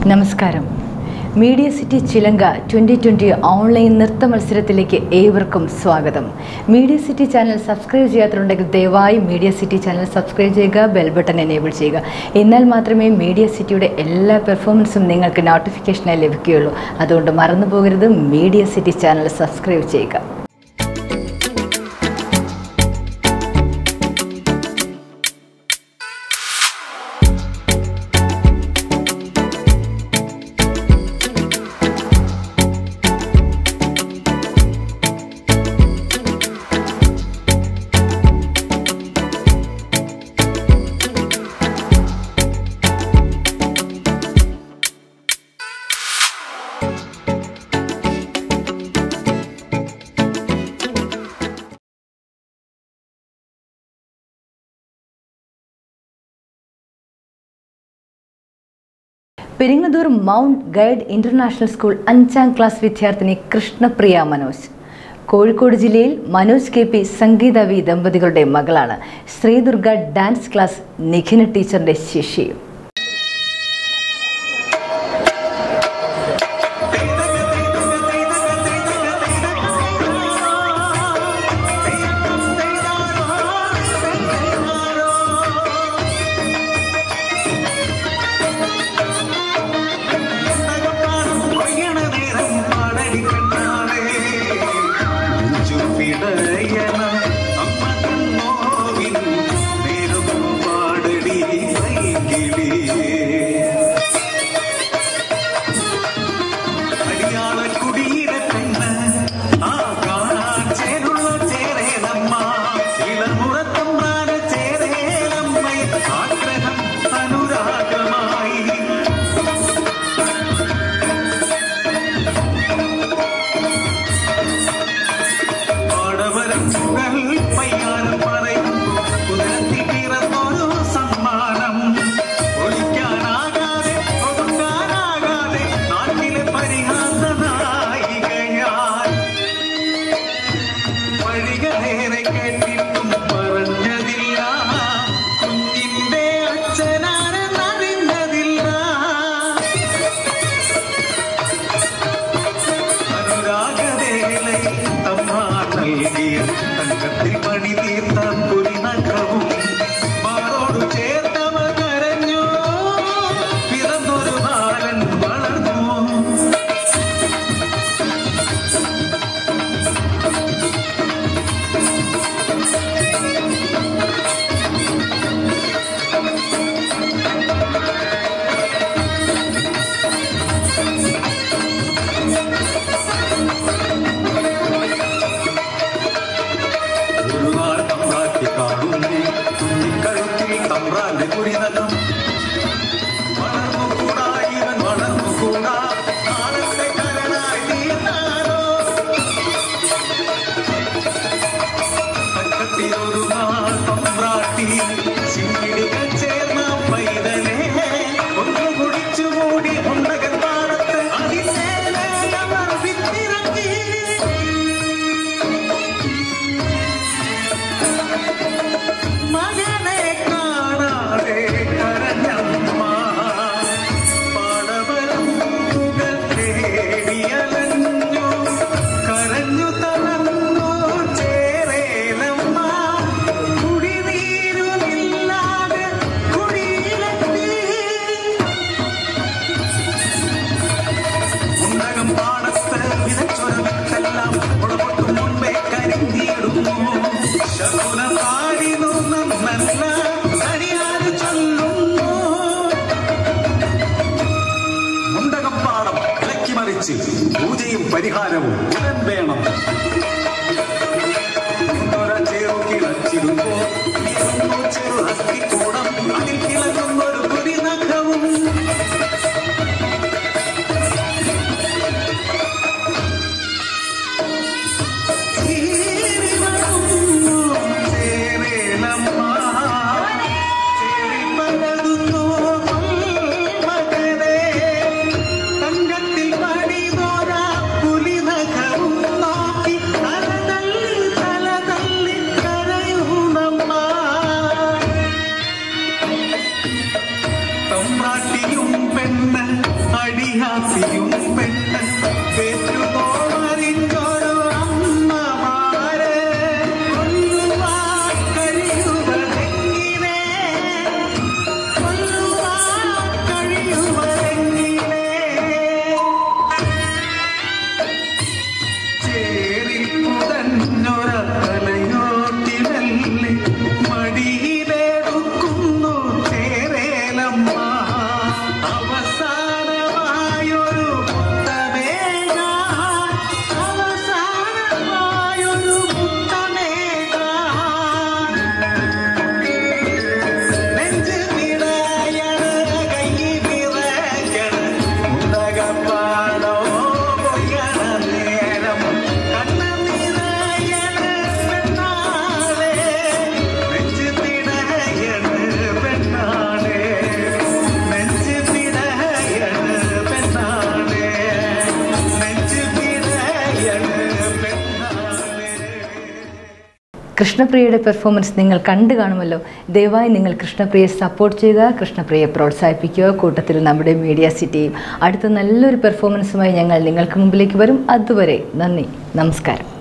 നമസ്കാരം media city Chilanka twenty twenty online നൃത്ത മത്സരത്തിലേക്ക് ഏവർക്കും സ്വാഗതം മീഡിയ സിറ്റി ചാനൽ സബ്സ്ക്രൈബ് ചെയ്യാത്തതുണ്ടെങ്കിൽ ദയവായി മീഡിയ സിറ്റി ചാനൽ സബ്സ്ക്രൈബ് ചെയ്യുക ബെൽ ബട്ടൺ എനേബിൾ ചെയ്യുക എന്നാൽ മാത്രമേ മീഡിയ സിറ്റിയുടെ എല്ലാ പെർഫോമൻസും നിങ്ങൾക്ക് നോട്ടിഫിക്കേഷനായി ലഭിക്കുകയുള്ളൂ അതുകൊണ്ട് മറന്നു പോകരുത് മീഡിയ സിറ്റി ചാനൽ സബ്സ്ക്രൈബ് ചെയ്യുക Peringathur mount guide international school അഞ്ചാം ക്ലാസ് വിദ്യാർത്ഥിനി കൃഷ്ണപ്രിയ മനോജ് കോഴിക്കോട് ജില്ലയിൽ Manoj K P Sangeetha V ദമ്പതികളുടെ മകളാണ് ശ്രീദുർഗ ഡാൻസ് ക്ലാസ് നിഖിന ടീച്ചറിന്റെ ശിഷ്യയും അനുരാഗമായി പാടവരങ്ങൾ പയ്യാനം പറയുന്നു കുതിരത്തിൽ പിറന്നൊരു സമ്മാനം ഒളിക്കാനാകാതെ ഒതുക്കാനാകാതെ നാട്ടിലെ പരിഹാസ നായികയാൽ വഴികളേറെ കേട്ടിട്ടും പറഞ്ഞതില്ല കുഞ്ഞിന്റെ അച്ഛനാരെന്നറിഞ്ഞതില്ല അനുരാഗവേലയിൽ തമ്മ നൽകിയ തങ്കത്തിൽ പണി തീർത്ത കുരിനഖവും മാറോടു ചേർത്തവ കരഞ്ഞു പിറന്നൊരു ബാലൻ വളർന്നു ഒരു നാൾ തമ്പ്രാറ്റി കാണുന്നു കുഞ്ഞിക്കഴുത്തിൽ തമ്പ്രാന്റെ കുരിനകം വളർന്നുകൂടാ ഇവൻ വളർന്നുകൂടാ നാളത്തെ കരനായി തീർന്നാലോ തക്കത്തിലൊരു നാൾ തമ്പ്രാട്ടി ചിങ്കിടികൾ ചേർന്ന പൈതലേ ഒന്ന് കുടിച്ചു മൂടി ഉണ്ടകൻ പാടത്ത് അതിനേലെ അവർ വിത്തിറങ്ങി മകനെ കാണാതെ കരഞ്ഞമ്മ പാടവരമ്പുകൾ തേടിയലഞ്ഞു കരഞ്ഞു തളർന്നു ചേരേലമ്മ കുടിനീരുമില്ലാതെ കുടിയിലെത്തി ഉണ്ടകം പാടത്ത് വിതച്ചൊരു വിത്തെല്ലാം പുറപ്പെട്ടു മുൻപേ കരിഞ്ഞിടുന്നു ശകുന പാടി നിന്നും നല്ല അടിയാത് ചൊല്ലുന്നു ഉണ്ടകം പാടം ഇളക്കി മറിച്ച് പൂജയും പരിഹാരവും ഉടൻ വേണം ഉണ്ടൊര ചേറു കിളച്ചിടുമ്പോ ഇരുന്നു ചെറു അസ്ഥിക്കൂടം അതിൽ കിളങ്ങുന്നൊരു കുരിനഖവും തങ്കത്തിൽ പണിതോരാ പുലിനഖവും നോക്കി തലതല്ലി തലതല്ലി കരയുന്നമ്മ തമ്പ്രാട്ടിയും പെണ്ണ് അടിഹാസിയും പെണ്ണ് പെറ്റുപോമറിഞ്ഞൊരു അമ്മമാരെ കൊല്ലുവാൻ കഴിയുവതെങ്ങിനെ കൊല്ലുവാൻ കഴിയുവതെങ്ങിനെ ചേരിപ്പുതഞ്ഞൊരലയോട്ടിനല്ലേ മടിയിലെടുക്കുന്നു ചേരേലമ്മ അവസാനമായൊരു മുത്തമേകാൻ അവസാനമായൊരു മുത്തമേകാൻ നെഞ്ച് നിറയണ് കൈ വിറയ്ക്കണ് മുണ്ടകപ്പാടോ പൊയ്യണ നേരം കണ്ണ് നിറയണ് പെണ്ണാളെ നെഞ്ച് നിറയണ് പെണ്ണാളെ നെഞ്ച് നിറയണ് പെണ്ണാളെ നെഞ്ച് നിറയണ് പെണ്ണാളെ കൃഷ്ണപ്രിയയുടെ പെർഫോമൻസ് നിങ്ങൾ കണ്ടു കാണുമല്ലോ ദയവായി നിങ്ങൾ കൃഷ്ണപ്രിയയെ സപ്പോർട്ട് ചെയ്യുക കൃഷ്ണപ്രിയയെ പ്രോത്സാഹിപ്പിക്കുക കൂട്ടത്തിൽ നമ്മുടെ മീഡിയ സിറ്റിയും അടുത്ത നല്ലൊരു പെർഫോമൻസുമായി ഞങ്ങൾ നിങ്ങൾക്ക് മുമ്പിലേക്ക് വരും അതുവരെ നന്ദി നമസ്കാരം